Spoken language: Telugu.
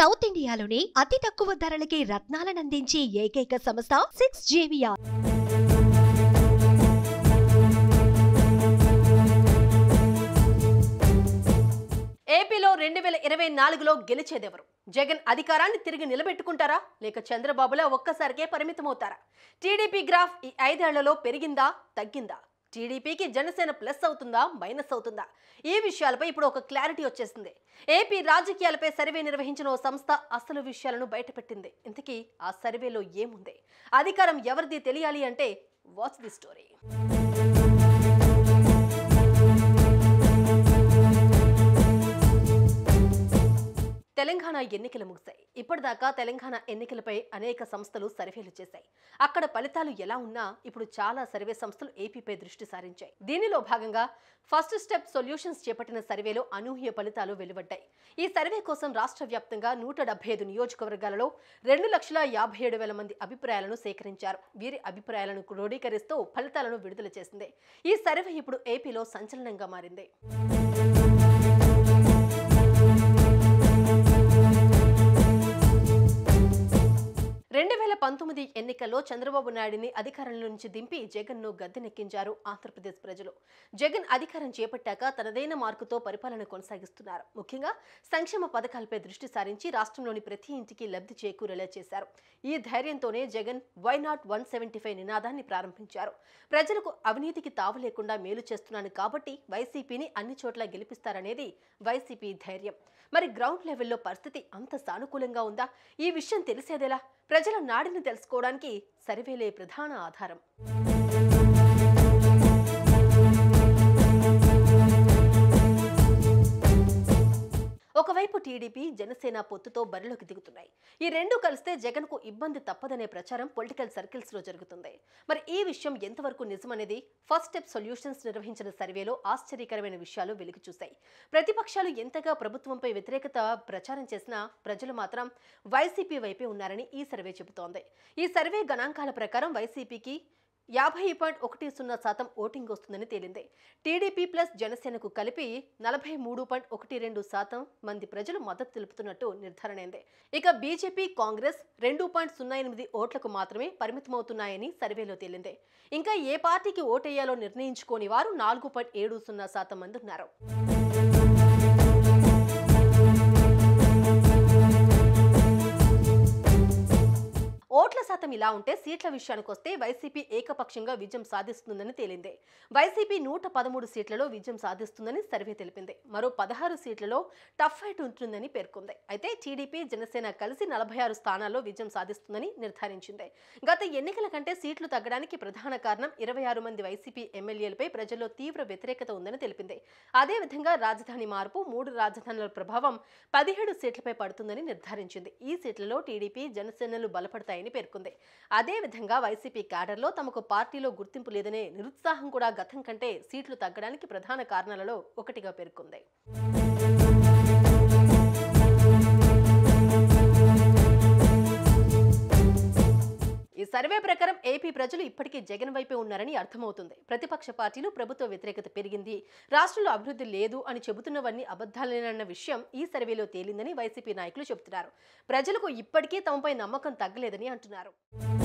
సౌత్ ఇండియాలోనే అతి తక్కువ ధరలకి రత్నాలనందించే ఏకైక సంస్థ సిక్స్ జేవియా ఏపీలో రెండు వేల ఇరవై నాలుగులో గెలిచేదెవరు జగన్ అధికారాన్ని తిరిగి నిలబెట్టుకుంటారా లేక చంద్రబాబులా ఒక్కసారికే పరిమితమవుతారా టీడీపీ గ్రాఫ్ ఈ ఐదేళ్లలో పెరిగిందా తగ్గిందా టీడీపీకి జనసేన ప్లస్ అవుతుందా మైనస్ అవుతుందా ఈ విషయాలపై ఇప్పుడు ఒక క్లారిటీ వచ్చేసింది ఏపీ రాజకీయాలపై సర్వే నిర్వహించిన ఓ సంస్థ అసలు విషయాలను బయటపెట్టింది ఇంతకీ ఆ సర్వేలో ఏముంది అధికారం ఎవరిది తెలియాలి అంటే వాచ్ ది స్టోరీ తెలంగాణ ఎన్నికలు ముగిశాయి ఇప్పటిదాకా తెలంగాణ ఎన్నికలపై అనేక సంస్థలు సర్వేలు చేశాయి అక్కడ ఫలితాలు ఎలా ఉన్నా ఇప్పుడు చాలా సర్వే సంస్థలు ఏపీపై దృష్టి సారించాయి దీనిలో భాగంగా ఫస్ట్ స్టెప్ సొల్యూషన్స్ చేపట్టిన సర్వేలో అనూహ్య ఫలితాలు వెలువడ్డాయి ఈ సర్వే కోసం రాష్ట్ర వ్యాప్తంగా నూట డెబ్బై ఐదు నియోజకవర్గాలలో రెండు లక్షల యాభై ఏడు వేల మంది అభిప్రాయాలను సేకరించారు వీరి అభిప్రాయాలను క్రోడీకరిస్తూ ఫలితాలను విడుదల చేసింది ఈ సర్వే ఇప్పుడు ఏపీలో సంచలనంగా మారింది రెండు వేల పంతొమ్మిది ఎన్నికల్లో చంద్రబాబు నాయుడిని అధికారం నుంచి దింపి జగన్ను గద్దెనెక్కించారు ఆంధ్రప్రదేశ్ ప్రజలు జగన్ అధికారం చేపట్టాక తనదైన మార్కుతో పరిపాలన కొనసాగిస్తున్నారు ముఖ్యంగా సంక్షేమ పథకాలపై దృష్టి సారించి రాష్ట్రంలోని ప్రతి ఇంటికి లబ్ధి చేకూరేలా చేశారు ఈ ధైర్యంతోనే Jagan why not one seventy five నినాదాన్ని ప్రారంభించారు ప్రజలకు అవినీతికి తావు లేకుండా మేలు చేస్తున్నాను కాబట్టి వైసీపీని అన్ని చోట్ల గెలిపిస్తారనేది వైసీపీ ధైర్యం మరి గ్రౌండ్ లెవెల్లో పరిస్థితి అంత సానుకూలంగా ఉందా ఈ విషయం తెలిసేదెలా ప్రజల నాడిని తెలుసుకోవడానికి సర్వేలే ప్రధాన ఆధారం ఒకవైపు టీడీపీ జనసేన పొత్తుతో బరిలోకి దిగుతున్నాయి ఈ రెండు కలిస్తే జగన్కు ఇబ్బంది తప్పదనే ప్రచారం పొలిటికల్ సర్కిల్స్ లో జరుగుతుంది మరి ఈ విషయం ఎంతవరకు నిజమనేది ఫస్ట్ స్టెప్ సొల్యూషన్స్ నిర్వహించిన సర్వేలో ఆశ్చర్యకరమైన విషయాలు వెలుగు చూశాయి ప్రతిపక్షాలు ఎంతగా ప్రభుత్వంపై వ్యతిరేకత ప్రచారం చేసినా ప్రజలు మాత్రం వైసీపీ వైపే ఉన్నారని ఈ సర్వే చెబుతోంది ఈ సర్వే గణాంకాల ప్రకారం వైసీపీకి యాభై పాయింట్ ఒకటి సున్నా శాతం ఓటింగ్ వస్తుందని తేలింది టీడీపీ ప్లస్ జనసేనకు కలిపి నలభై మూడు పాయింట్ ఒకటి రెండు శాతం మంది ప్రజలు మద్దతు తెలుపుతున్నట్టు నిర్ధారణ అయింది ఇక బీజేపీ కాంగ్రెస్ రెండు పాయింట్ సున్నా ఎనిమిది ఓట్లకు మాత్రమే పరిమితమవుతున్నాయని సర్వేలో తేలింది ఇంకా ఏ పార్టీకి ఓటేయాలో నిర్ణయించుకోని వారు నాలుగు పాయింట్ ఏడు సున్నా శాతం మంది ఉన్నారు ఓట్ల శాతం ఇలా ఉంటే సీట్ల విషయానికి వస్తే వైసీపీ ఏకపక్షంగా విజయం సాధిస్తుందని తేలింది వైసీపీ నూట పదమూడు సీట్లలో విజయం సాధిస్తుందని సర్వే తెలిపింది మరో పదహారు సీట్లలో టఫ్ ఫైట్ ఉంటుందని పేర్కొంది అయితే టీడీపీ జనసేన కలిసి నలభై ఆరు స్థానాల్లో విజయం సాధిస్తుందని నిర్ధారించింది గత ఎన్నికల కంటే సీట్లు తగ్గడానికి ప్రధాన కారణం ఇరవై ఆరు మంది వైసీపీ ఎమ్మెల్యేలపై ప్రజల్లో తీవ్ర వ్యతిరేకత ఉందని తెలిపింది అదేవిధంగా రాజధాని మార్పు మూడు రాజధానుల ప్రభావం పదిహేడు సీట్లపై పడుతుందని నిర్ధారించింది ఈ సీట్లలో టీడీపీ జనసేనలు బలపడతాయని పేర్కొంది అదేవిధంగా వైసీపీ క్యాడర్లో తమకు పార్టీలో గుర్తింపు లేదనే నిరుత్సాహం కూడా గతం కంటే సీట్లు తగ్గడానికి ప్రధాన కారణాలలో ఒకటిగా పేర్కొంది ఈ సర్వే ప్రకారం ఏపీ ప్రజలు ఇప్పటికీ జగన్ వైపే ఉన్నారని అర్థమవుతుంది ప్రతిపక్ష పార్టీలు ప్రభుత్వ వ్యతిరేకత పెరిగింది రాష్ట్రంలో అభివృద్ధి లేదు అని చెబుతున్నవన్నీ అబద్ధాలేనన్న విషయం ఈ సర్వేలో తేలిందని వైసీపీ నాయకులు చెబుతున్నారు ప్రజలకు ఇప్పటికీ తమపై నమ్మకం తగ్గలేదని అంటున్నారు